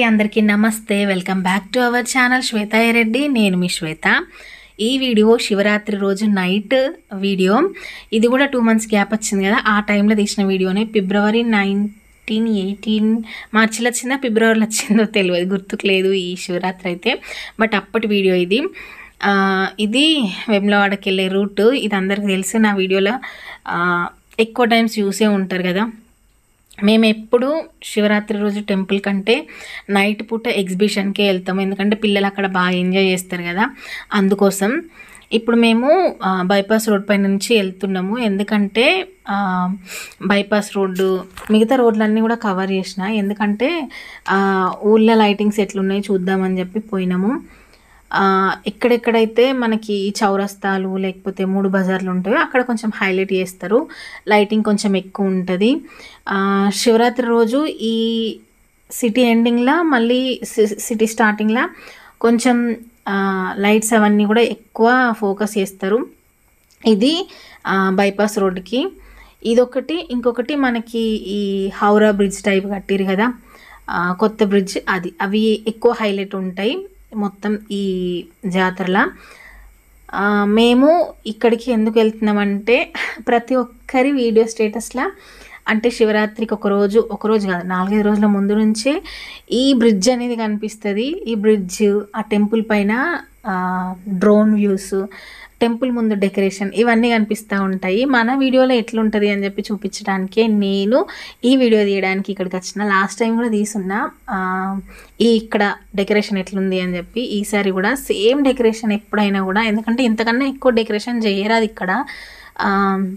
అందరికీ నమస్తే welcome back to our channel Shweta Reddy నేను మీ శ్వేత ఈ వీడియో శివరాత్రి రోజు నైట్ వీడియో ఇది కూడా టూ మంత్స్ గ్యాప్ వచ్చింది కదా ఆ టైంలో తీసిన వీడియోనే ఫిబ్రవరి నైన్టీన్ ఎయిటీన్ మార్చిలో వచ్చిందా ఫిబ్రవరిలో వచ్చిందో తెలియదు గుర్తుకు లేదు ఈ శివరాత్రి అయితే బట్ అప్పటి వీడియో ఇది ఆ, ఇది వెమ్లవాడకి వెళ్ళే రూట్ ఇది అందరికీ తెలిసి నా వీడియోలో ఆ, ఎక్కువ టైమ్స్ చూసే ఉంటారు కదా మేము ఎప్పుడు శివరాత్రి రోజు టెంపుల్ కంటే నైట్ పూట ఎగ్జిబిషన్కే వెళ్తాము ఎందుకంటే పిల్లలు అక్కడ బాగా ఎంజాయ్ చేస్తారు కదా అందుకోసం ఇప్పుడు మేము ఆ, బైపాస్ రోడ్ పై నుంచి వెళ్తున్నాము ఎందుకంటే ఆ, బైపాస్ రోడ్డు మిగతా రోడ్లన్నీ కూడా కవర్ చేసిన ఎందుకంటే ఆ, ఊళ్ళో లైటింగ్స్ ఎట్లున్నాయి చూద్దామని చెప్పి పోయినాము ఆ, ఎక్కడెక్కడైతే మనకి చౌరస్తాలు లేకపోతే మూడు బజార్లు ఉంటాయో అక్కడ కొంచెం హైలైట్ చేస్తారు లైటింగ్ కొంచెం ఎక్కువ ఉంటుంది ఆ, శివరాత్రి రోజు ఈ సిటీ ఎండింగ్లో మళ్ళీ సి- సిటీ స్టార్టింగ్లో కొంచెం ఆ, లైట్స్ అవన్నీ కూడా ఎక్కువ ఫోకస్ చేస్తారు ఇది ఆ, బైపాస్ రోడ్డుకి ఇదొకటి ఇంకొకటి మనకి ఈ హౌరా బ్రిడ్జ్ టైప్ కట్టిరు కదా ఆ, కొత్త బ్రిడ్జ్ అది అవి ఎక్కువ హైలైట్ ఉంటాయి మొత్తం ఈ జాతరలో ఆ, మేము ఇక్కడికి ఎందుకు వెళ్తున్నామంటే ప్రతి ఒక్కరి వీడియో స్టేటస్లో అంటే శివరాత్రికి ఒక రోజు ఒక రోజు కాదు నాలుగైదు రోజుల ముందు నుంచే ఈ బ్రిడ్జ్ అనేది కనిపిస్తుంది ఈ బ్రిడ్జ్ ఆ టెంపుల్ పైన డ్రోన్ వ్యూస్ టెంపుల్ ముందు డెకరేషన్ ఇవన్నీ కనిపిస్తూ ఉంటాయి మన వీడియోలో ఎట్లుంటుంది అని చెప్పి చూపించడానికే నేను ఈ వీడియో తీయడానికి ఇక్కడికి వచ్చిన లాస్ట్ టైం కూడా తీసున్నా ఆ, ఈ ఇక్కడ డెకరేషన్ ఎట్లుంది అని చెప్పి ఈసారి కూడా సేమ్ డెకరేషన్ ఎప్పుడైనా కూడా ఎందుకంటే ఇంతకన్నా ఎక్కువ డెకరేషన్ చేయరాదు ఇక్కడ ఆ,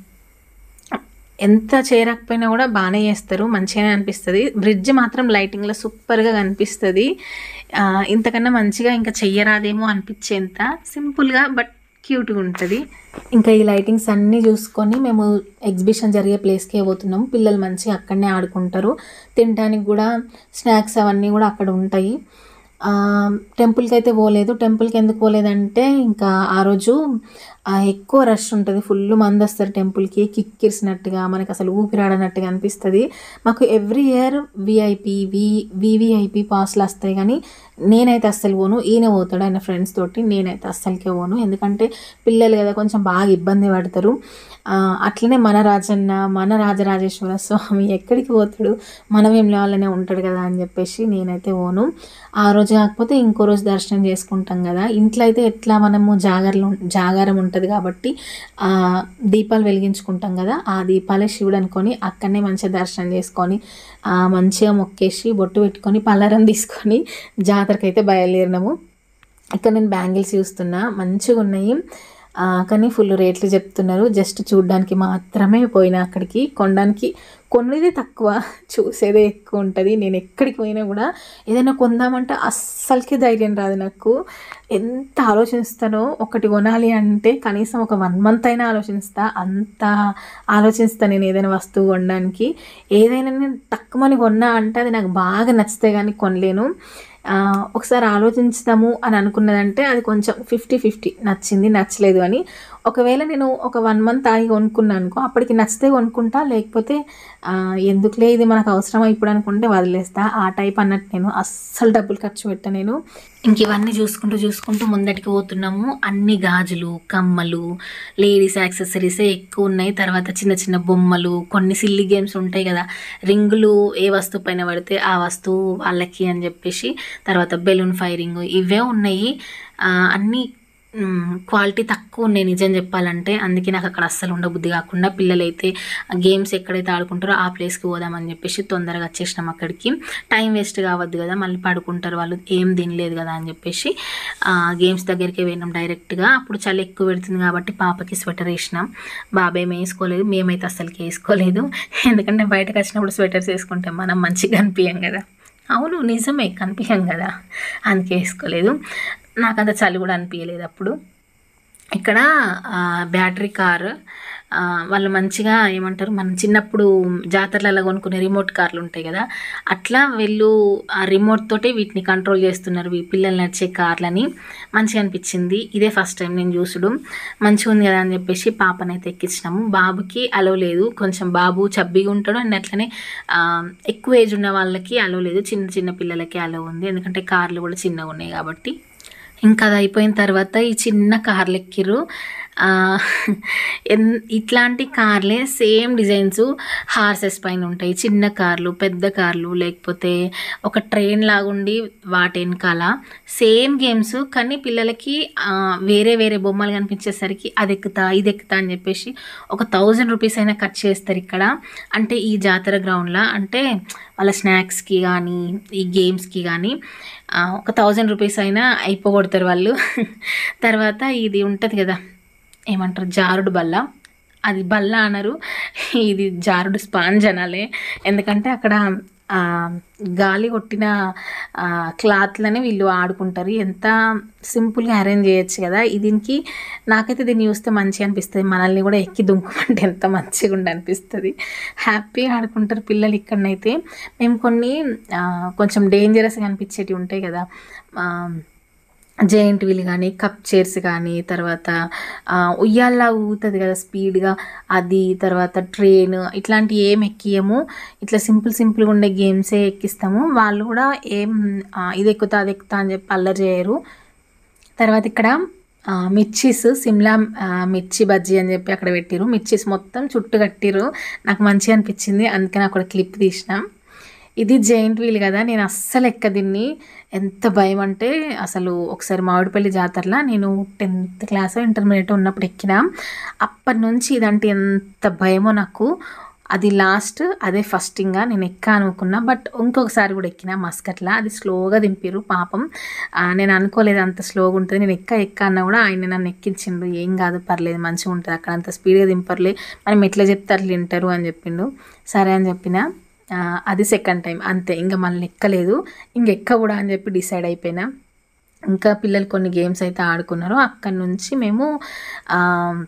ఎంత చేయకపోయినా కూడా బాగానే చేస్తారు మంచిగానే అనిపిస్తుంది బ్రిడ్జ్ మాత్రం లైటింగ్లో సూపర్గా కనిపిస్తుంది ఆ, ఇంతకన్నా మంచిగా ఇంకా చెయ్యరాదేమో అనిపించేంత సింపుల్గా బట్ క్యూట్గా ఉంటుంది ఇంకా ఈ లైటింగ్స్ అన్నీ చూసుకొని మేము ఎగ్జిబిషన్ జరిగే ప్లేస్కే పోతున్నాము పిల్లలు మంచిగా అక్కడనే ఆడుకుంటారు తినడానికి కూడా స్నాక్స్ అవన్నీ కూడా అక్కడ ఉంటాయి ఆ, టెంపుల్కి అయితే పోలేదు టెంపుల్కి ఎందుకు పోలేదంటే ఇంకా ఆ రోజు ఆ, ఎక్కువ రష్ ఉంటుంది ఫుల్ మంది వస్తారు టెంపుల్కి కిక్కిరిసినట్టుగా మనకి అసలు ఊపిరాడనట్టుగా అనిపిస్తుంది మాకు every year VIP V VVIP పాస్లు వస్తాయి కానీ నేనైతే అస్సలు పోను ఈయన పోతాడు ఆయన ఫ్రెండ్స్ తోటి నేనైతే అస్సలకే పోను ఎందుకంటే పిల్లలు కదా కొంచెం బాగా ఇబ్బంది పడతారు ఆ, అట్లనే మన రాజన్న మన రాజరాజేశ్వర స్వామి ఎక్కడికి పోతాడు మనం ఏం వాళ్ళనే ఉంటాడు కదా అని చెప్పేసి నేనైతే పోను ఆ రోజు కాకపోతే ఇంకో రోజు దర్శనం చేసుకుంటాం కదా ఇంట్లో అయితే ఎట్లా మనము జాగరలు జాగారం ఉంటుంది కాబట్టి ఆ, దీపాలు వెలిగించుకుంటాం కదా ఆ దీపాలే శివుడు అనుకొని అక్కడనే మంచిగా దర్శనం చేసుకొని ఆ, మంచిగా మొక్కేసి బొట్టు పెట్టుకొని పల్లారం తీసుకొని జాతరకి అయితే బయలుదేరినాము ఇక్కడ నేను బ్యాంగిల్స్ చూస్తున్నా మంచిగా ఉన్నాయి ఆ, కానీ ఫుల్ రేట్లు చెప్తున్నారు జస్ట్ చూడడానికి మాత్రమే పోయినా అక్కడికి కొనడానికి కొనేది తక్కువ చూసేదే ఎక్కువ ఉంటుంది నేను ఎక్కడికి పోయినా కూడా ఏదైనా కొందామంటే అస్సలకి ధైర్యం రాదు నాకు ఎంత ఆలోచిస్తానో ఒకటి కొనాలి అంటే కనీసం ఒక వన్ మంత్ అయినా ఆలోచిస్తా అంత ఆలోచిస్తా నేను ఏదైనా వస్తువు కొనడానికి ఏదైనా నేను తక్కువని కొన్నా అంటే అది నాకు బాగా నచ్చితే కానీ కొనలేను ఆ, ఒకసారి ఆలోచించుదాము అని అనుకున్నదంటే అది కొంచెం ఫిఫ్టీ ఫిఫ్టీ నచ్చింది నచ్చలేదు అని ఒకవేళ నేను ఒక వన్ మంత్ ఆగి కొనుక్కున్నాను అనుకో అప్పటికి నచ్చితే కొనుక్కుంటా లేకపోతే ఆ, ఎందుకులే ఇది మనకు అవసరమా ఇప్పుడు అనుకుంటే వదిలేస్తా ఆ టైప్ అన్నట్టు నేను అస్సలు డబ్బులు ఖర్చు పెట్టా నేను ఇంక ఇవన్నీ చూసుకుంటూ చూసుకుంటూ ముందటికి పోతున్నాము అన్ని గాజులు కమ్మలు లేడీస్ యాక్సెసరీసే ఎక్కువ ఉన్నాయి తర్వాత చిన్న చిన్న బొమ్మలు కొన్ని సిల్లి గేమ్స్ ఉంటాయి కదా రింగులు ఏ వస్తువు పైన పడితే ఆ వస్తువు వాళ్ళకి అని చెప్పేసి తర్వాత బెలూన్ ఫైరింగ్ ఇవే ఉన్నాయి ఆ, అన్నీ క్వాలిటీ తక్కువ ఉన్నాయి నిజం చెప్పాలంటే అందుకే నాకు అక్కడ అస్సలు ఉండబుద్ధి కాకుండా పిల్లలైతే గేమ్స్ ఎక్కడైతే ఆడుకుంటారో ఆ ప్లేస్కి పోదామని చెప్పేసి తొందరగా వచ్చేసినాం అక్కడికి టైం వేస్ట్ కావద్దు కదా మళ్ళీ పడుకుంటారు వాళ్ళు ఏం తినలేదు కదా అని చెప్పేసి గేమ్స్ దగ్గరికి పోయినాం డైరెక్ట్గా అప్పుడు చలి ఎక్కువ పెడుతుంది కాబట్టి పాపకి స్వెటర్ వేసినాం బాబాయ్ ఏం వేసుకోలేదు మేమైతే అస్సలకి వేసుకోలేదు ఎందుకంటే బయటకు వచ్చినప్పుడు స్వెటర్స్ వేసుకుంటే మనం మంచిగా కనిపించాం కదా అవును నిజమే కనిపించాం కదా అందుకే వేసుకోలేదు నాకు అంత చలి కూడా అనిపించలేదు అప్పుడు ఇక్కడ ఆ, బ్యాటరీ కార్ ఆ, వాళ్ళు మంచిగా ఏమంటారు మనం చిన్నప్పుడు జాతరలలో కొనుక్కునే రిమోట్ కార్లు ఉంటాయి కదా అట్లా వీళ్ళు ఆ రిమోట్ తోటే వీటిని కంట్రోల్ చేస్తున్నారు ఈ పిల్లలు నడిచే కార్లని మంచిగా అనిపించింది ఇదే ఫస్ట్ టైం నేను చూసడం మంచిగా ఉంది కదా అని చెప్పేసి పాపనైతే ఎక్కించినాము బాబుకి అలో లేదు కొంచెం బాబు చబ్బిగా ఉంటాడు అండ్ అట్లనే ఆ, ఎక్కువ ఏజ్ ఉన్న వాళ్ళకి అలో లేదు చిన్న చిన్న పిల్లలకి అలో ఉంది ఎందుకంటే కార్లు కూడా చిన్నగా ఉన్నాయి కాబట్టి ఇంకా అది అయిపోయిన తర్వాత ఈ చిన్న కార్లు ఎక్కిర్రు ఆ, ఎన్- ఇట్లాంటి కార్లే సేమ్ డిజైన్స్ హార్సెస్ పైన ఉంటాయి చిన్న కార్లు పెద్ద కార్లు లేకపోతే ఒక ట్రైన్ లాగుండి వాటి వెనకాల సేమ్ గేమ్స్ కానీ పిల్లలకి ఆ, వేరే వేరే బొమ్మలు కనిపించేసరికి అది ఎక్కుతా ఇది ఎక్కుతా అని చెప్పేసి ఒక థౌజండ్ రూపీస్ అయినా ఖర్చు చేస్తారు ఇక్కడ అంటే ఈ జాతర గ్రౌండ్లో అంటే వాళ్ళ స్నాక్స్కి కానీ ఈ గేమ్స్కి కానీ ఆ, ఒక థౌజండ్ రూపీస్ అయినా అయిపోగొడతారు వాళ్ళు తర్వాత ఇది ఉంటుంది కదా ఏమంటారు జారుడు బల్ల అది బల్ల అనరు ఇది జారుడు స్పాంజ్ అనాలి ఎందుకంటే అక్కడ ఆ, గాలి కొట్టిన ఆ, క్లాత్లని వీళ్ళు ఆడుకుంటారు ఎంత సింపుల్గా అరేంజ్ చేయొచ్చు కదా ఈ దీనికి నాకైతే దీన్ని చూస్తే మంచిగా అనిపిస్తుంది మనల్ని కూడా ఎక్కి దుంకుమంటే ఎంత మంచిగా ఉండి అనిపిస్తుంది హ్యాపీగా ఆడుకుంటారు పిల్లలు ఇక్కడనైతే మేము కొన్ని ఆ, కొంచెం డేంజరస్గా అనిపించేటివి ఉంటాయి కదా ఆ, జైంట్ వీల్ కానీ కప్ చైర్స్ కానీ తర్వాత ఆ, ఉయ్యాల్లా ఊగుతుంది కదా స్పీడ్గా అది తర్వాత ట్రైన్ ఇట్లాంటి ఏం ఎక్కియము ఇట్లా సింపుల్ సింపుల్గా ఉండే గేమ్సే ఎక్కిస్తాము వాళ్ళు కూడా ఏం ఆ, ఇది ఎక్కుతా అది ఎక్కుతా అని చెప్పి అల్లరి చేయరు తర్వాత ఇక్కడ ఆ, మిర్చీస్ సిమ్లా ఆ, మిర్చి బజ్జీ అని చెప్పి అక్కడ పెట్టిరు మిర్చీస్ మొత్తం చుట్టు కట్టిరు నాకు మంచిగా అనిపించింది అందుకని అక్కడ క్లిప్ తీసిన ఇది జైంట్ వీల్ కదా నేను అస్సలు ఎక్క దీన్ని ఎంత భయం అంటే అసలు ఒకసారి మామిడిపల్లి జాతరలో నేను టెన్త్ క్లాస్ ఇంటర్మీడియట్ ఉన్నప్పుడు ఎక్కిన అప్పటి నుంచి ఇదంటే ఎంత భయమో నాకు అది లాస్ట్ అదే ఫస్ట్ ఇంకా నేను ఎక్కా అనుకున్నా బట్ ఇంకొకసారి కూడా ఎక్కిన మస్కట్లా అది స్లోగా దింపిరు పాపం ఆ, నేను అనుకోలేదు అంత స్లోగా ఉంటుంది నేను ఎక్క ఎక్క అన్నా కూడా ఆయన నన్ను ఎక్కించిండు ఏం కాదు పర్లేదు మంచిగా ఉంటుంది అక్కడ అంత స్పీడ్గా దింపర్లే మనం ఎట్లా చెప్తే అట్లా వింటారు అని చెప్పిండు సరే అని చెప్పిన ఆ, అది సెకండ్ టైం అంతే ఇంకా మళ్ళీ ఎక్కలేదు ఇంక ఎక్క కూడా అని చెప్పి డిసైడ్ అయిపోయినా ఇంకా పిల్లలు కొన్ని గేమ్స్ అయితే ఆడుకున్నారు అక్కడి నుంచి మేము ఆ,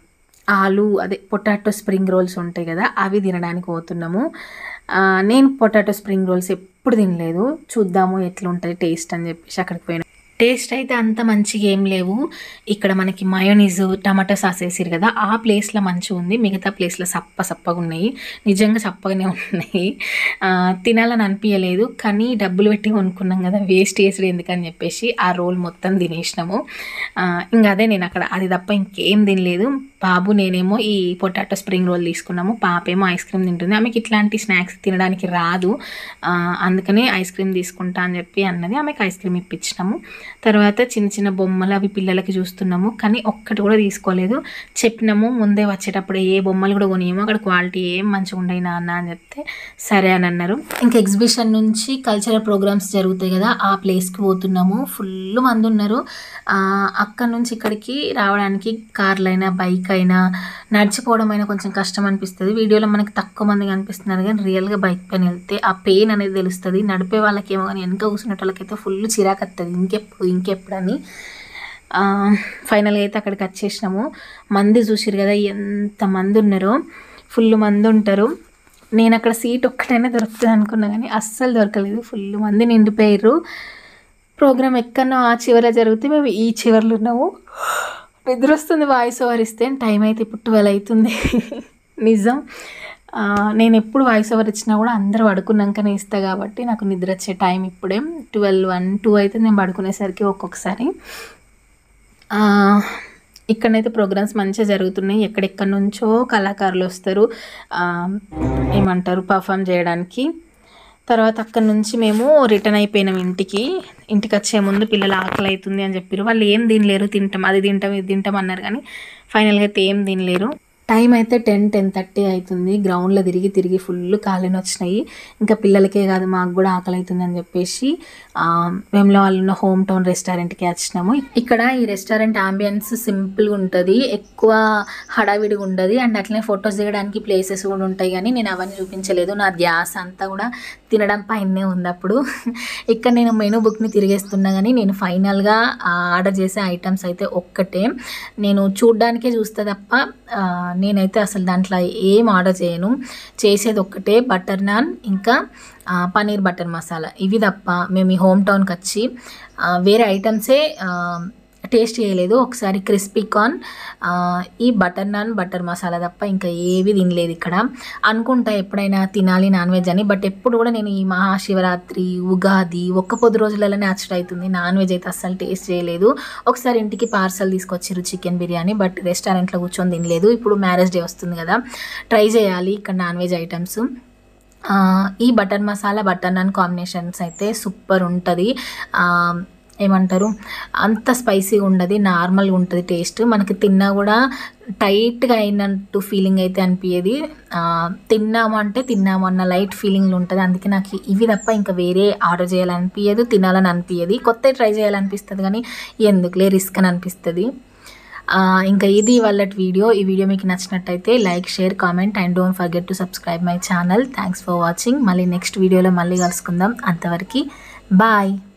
ఆలు అదే పొటాటో స్ప్రింగ్ రోల్స్ ఉంటాయి కదా అవి తినడానికి పోతున్నాము ఆ, నేను పొటాటో స్ప్రింగ్ రోల్స్ ఎప్పుడు తినలేదు చూద్దాము ఎట్లా ఉంటుంది టేస్ట్ అని చెప్పేసి అక్కడికి పోయినా టేస్ట్ అయితే అంత మంచిగా ఏం లేవు ఇక్కడ మనకి మయోనీస్ టమాటా సాస్ వేసిరు కదా ఆ ప్లేస్లో మంచిగా ఉంది మిగతా ప్లేస్లో సప్ప సప్పగా ఉన్నాయి నిజంగా సప్పగానే ఉన్నాయి ఆ, తినాలని అనిపించలేదు కానీ డబ్బులు పెట్టి కొనుక్కున్నాం కదా వేస్ట్ వేసుడు ఎందుకని చెప్పేసి ఆ రోల్ మొత్తం తినేసినాము ఆ, ఇంకా అదే నేను అక్కడ అది తప్ప ఇంకేం తినలేదు బాబు నేనేమో ఈ పొటాటో స్ప్రింగ్ రోల్ తీసుకున్నాము పాప ఏమో ఐస్ క్రీమ్ తింటుంది ఆమెకి ఇట్లాంటి స్నాక్స్ తినడానికి రాదు ఆ, అందుకనే ఐస్ క్రీమ్ తీసుకుంటా అని చెప్పి అన్నది ఆమెకి ఐస్ క్రీమ్ ఇప్పించినాము తర్వాత చిన్న చిన్న బొమ్మలు అవి పిల్లలకి చూస్తున్నాము కానీ ఒక్కటి కూడా తీసుకోలేదు చెప్పినాము ముందే వచ్చేటప్పుడు ఏ బొమ్మలు కూడా కొనియము అక్కడ క్వాలిటీ ఏం మంచిగా ఉండయి నాన్న అని చెప్తే సరే అని అన్నారు ఇంకా ఎగ్జిబిషన్ నుంచి కల్చరల్ ప్రోగ్రామ్స్ జరుగుతాయి కదా ఆ ప్లేస్కి పోతున్నాము ఫుల్ మంది ఉన్నారు ఆ, అక్కడ నుంచి ఇక్కడికి రావడానికి కార్లైనా బైక్ అయినా నడిచిపోవడం అయినా కొంచెం కష్టం అనిపిస్తుంది వీడియోలో మనకి తక్కువ మంది కనిపిస్తున్నారు కానీ రియల్గా బైక్ పైన వెళ్తే ఆ పెయిన్ అనేది తెలుస్తుంది నడిపే వాళ్ళకి ఏమో కానీ వెనక కూర్చునే వాళ్ళకైతే ఫుల్ చిరాకు వస్తుంది ఇంకెప్పుడు ఇంకెప్పుడు అని ఆ, ఫైనల్గా అయితే అక్కడికి వచ్చేసినాము మంది చూసిరు కదా ఎంత మంది ఉన్నారో ఫుల్ మంది ఉంటారు నేను అక్కడ సీట్ ఒక్కటైనా దొరుకుతుంది అనుకున్నా కానీ అస్సలు దొరకలేదు ఫుల్ మంది నిండిపోయారు ప్రోగ్రామ్ ఎక్కడో ఆ చివర జరిగితే మేము ఈ చివరలో ఉన్నాము నిద్ర వస్తుంది వాయిస్ ఓవర్ ఇస్తే టైం అయితే ఇప్పుడు ట్వెల్వ్ అవుతుంది నిజం ఆ, నేను ఎప్పుడు వాయిస్ ఓవర్ ఇచ్చినా కూడా అందరూ పడుకున్నాకనే ఇస్తా కాబట్టి నాకు నిద్ర వచ్చే టైం ఇప్పుడే ట్వెల్వ్ వన్ టూ అయితే నేను పడుకునేసరికి ఒక్కొక్కసారి ఆ, ఇక్కడనైతే ప్రోగ్రామ్స్ మంచిగా జరుగుతున్నాయి ఎక్కడెక్కడి నుంచో కళాకారులు వస్తారు ఆ, ఏమంటారు పర్ఫామ్ చేయడానికి తర్వాత అక్కడి నుంచి మేము రిటర్న్ అయిపోయినాం ఇంటికి ఇంటికి వచ్చే ముందు పిల్లలు ఆకలి అవుతుంది అని చెప్పారు వాళ్ళు ఏం తినలేరు తింటాం అది తింటాం ఇది తింటాం అన్నారు కానీ ఫైనల్గా అయితే ఏం తినలేరు టైం అయితే టెన్ టెన్ థర్టీ అవుతుంది గ్రౌండ్లో తిరిగి తిరిగి ఫుల్ కాలేని వచ్చినాయి ఇంకా పిల్లలకే కాదు మాకు కూడా ఆకలి అవుతుంది అని చెప్పేసి ఆ, వేముల వాళ్ళు ఉన్న హోమ్ టౌన్ రెస్టారెంట్కి వచ్చినాము ఇక్కడ ఈ రెస్టారెంట్ ఆంబియన్స్ సింపుల్గా ఉంటుంది ఎక్కువ హడావిడిగా ఉండదు అండ్ అట్లనే ఫొటోస్ దిగడానికి ప్లేసెస్ కూడా ఉంటాయి కానీ నేను అవన్నీ చూపించలేదు నా ధ్యాస అంతా కూడా తినడం పైనే ఉంది అప్పుడు ఇక్కడ నేను మెనూ బుక్ని తిరిగేస్తున్నా కానీ నేను ఫైనల్గా ఆర్డర్ చేసే ఐటమ్స్ అయితే ఒక్కటే నేను చూడ్డానికే చూస్తే తప్ప ఆ, నేనైతే అసలు దాంట్లో ఏం ఆర్డర్ చేయను చేసేది ఒక్కటే బటర్ నాన్ ఇంకా ఆ, పన్నీర్ బటర్ మసాలా ఇవి తప్ప మేము ఈ హోమ్ టౌన్కి వచ్చి ఆ, వేరే ఐటమ్సే ఆ, టేస్ట్ చేయలేదు ఒకసారి క్రిస్పీ కార్న్ ఆ, ఈ బటర్ నాన్ బటర్ మసాలా తప్ప ఇంకా ఏవి తినలేదు ఇక్కడ అనుకుంటా ఎప్పుడైనా తినాలి నాన్ వెజ్ అని బట్ ఎప్పుడు కూడా నేను ఈ మహాశివరాత్రి ఉగాది ఒక్క పొద్దు రోజులలోనే అచ్చట అవుతుంది నాన్ వెజ్ అయితే అస్సలు టేస్ట్ చేయలేదు ఒకసారి ఇంటికి పార్సల్ తీసుకొచ్చిర్రు చికెన్ బిర్యానీ బట్ రెస్టారెంట్లో కూర్చొని తినలేదు ఇప్పుడు మ్యారేజ్ డే వస్తుంది కదా ట్రై చేయాలి ఇక్కడ నాన్ వెజ్ ఐటమ్స్ ఆ, ఈ butter masala butter naan combinations అయితే సూపర్ ఉంటుంది ఆ, ఏమంటారు అంత స్పైసీగా ఉండదు నార్మల్గా ఉంటుంది టేస్ట్ మనకి తిన్నా కూడా టైట్గా అయినట్టు ఫీలింగ్ అయితే అనిపించేది ఆ, తిన్నాము అంటే తిన్నాము అన్న లైట్ ఫీలింగ్ ఉంటుంది అందుకే నాకు ఇవి తప్ప ఇంకా వేరే ఆర్డర్ చేయాలనిపించదు తినాలని అనిపించదు కొత్త ట్రై చేయాలనిపిస్తుంది కానీ ఎందుకులే రిస్క్ అని అనిపిస్తుంది ఆ, ఇంకా ఇది వాళ్ళ వీడియో ఈ వీడియో మీకు నచ్చినట్టయితే like share comment and don't forget to subscribe my channel thanks for watching మళ్ళీ నెక్స్ట్ వీడియోలో మళ్ళీ కలుసుకుందాం అంతవరకు బాయ్